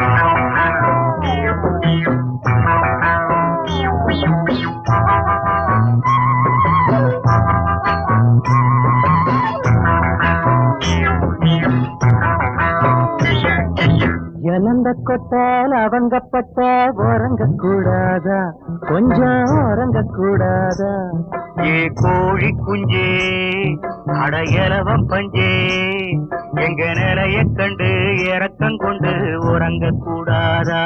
இழந்த கொட்டால் அவங்கப்பட்ட உறங்க கூடாதா கொஞ்சம் உறங்க கூடாதா ஏ கோழி குஞ்சே அடையலவம் பஞ்சே எங்க நிலைய கண்டு இறக்கம் கொண்டு உறங்க கூடாதா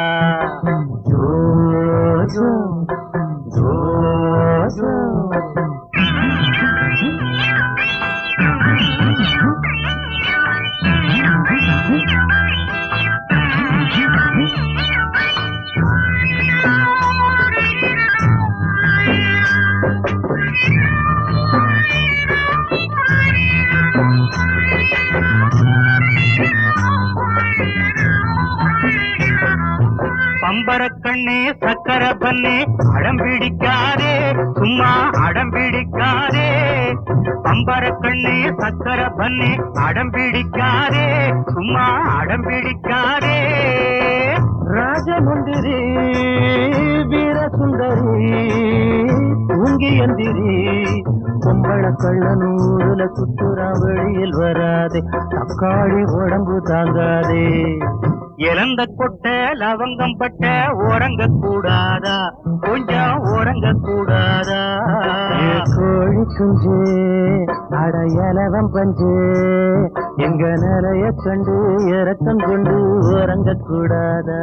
ஜோஜோ ஜோஜோ பம்பர கண்ணே சக்கர பண்ணே அடம் பிடிக்காதே சும்மா அடம் பிடிக்காதே பம்பர கண்ணே சக்கர பண்ணே அடம் பிடிக்காதே சும்மா அடம் பிடிக்காதே ராஜமுந்திரி வீரசுந்தரி தூங்கி எந்திரி பொம்பள கள்ளனூருல சுத்துறா வெளியில் வராதே தக்காளி உடம்பு தாங்காதே இழந்த கொட்ட லவங்கம் பட்ட உறங்க கூடாதா கொஞ்சம் உறங்க கூடாதா ஏ கோழி குஞ்சு அடையலவம் பஞ்சு எங்க நிலைய கண்டு இறக்கம் கொண்டு உறங்க கூடாதா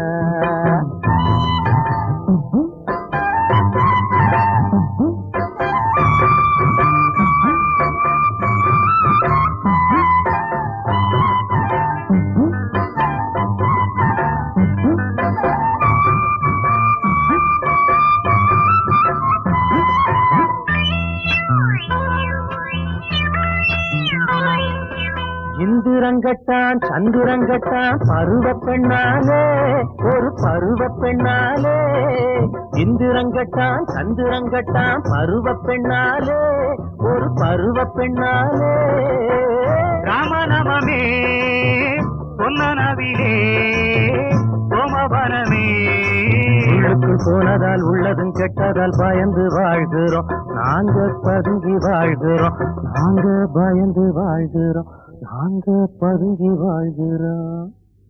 இந்திரங்கட்டான் சந்திரங்கட்டான் பருவ பெண்ணாலே ஒரு பருவ பெண்ணாலே இந்திரங்கட்டான் சந்திரங்கட்டான் பருவ பெண்ணாலே ஒரு பருவ பெண்ணாலே ராமநவமே பொன்னனவிலே சோமவனமே உள்ளுக்குள் போனதால் உள்ளதும் கெட்டதால் பயந்து வாழ்கிறோம் நாங்க பதுங்கி வாழ்கிறோம் நாங்க பயந்து வாழ்கிறோம் நாங்க பதுங்கி வாழ்கிறோம்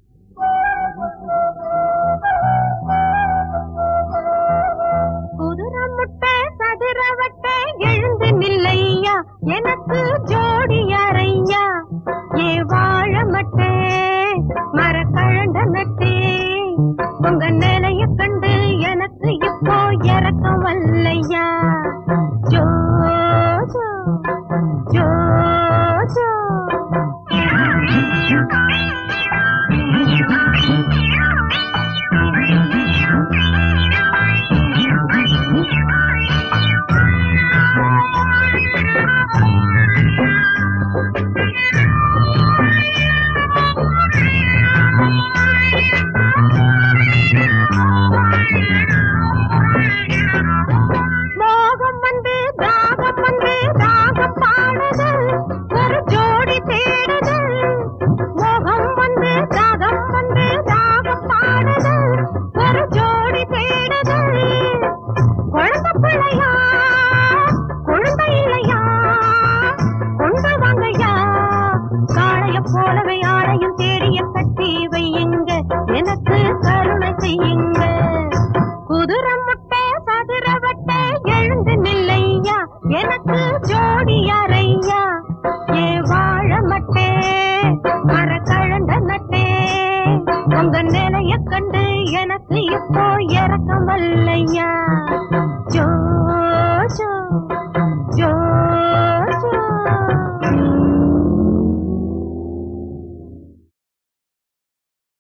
குதிரை முட்டை சதுர வட்டை எழுந்து நில்லையா எனக்கு ஜோடி யாரையா ஏ வாழ மட்டே மரக்கழண்ட நட்டே உங்க நிலைய கண்டு எனக்கு இப்போ இறக்கம் வல்லையா ஜோ ஜோ ஜோ ஜோ மோகம் வந்து தாகம் வந்து தாகம் பாடுது ஒரு ஜோடி தேடுது மோகம் வந்து தாகம் வந்து தாகம் பாடுது ஒரு ஜோடி தேடுது குழந்தை பிள்ளையா குழந்தை இல்லையா கொண்டு வாங்கய்யா காளைய போலவே ஆளையும் தேடிய கட்டி வையுங்க எனக்கு கருணை செய்யுங்க குதிரை முட்டை சதுர வட்டை எழுந்து நில்லையா எனக்கு ஜோடி யாரையா ஏ வாழ மட்டே மரக்கழண்ட நட்டே உங்க நிலைய கண்டு எனக்கு இப்போ இறக்கம் வல்லையா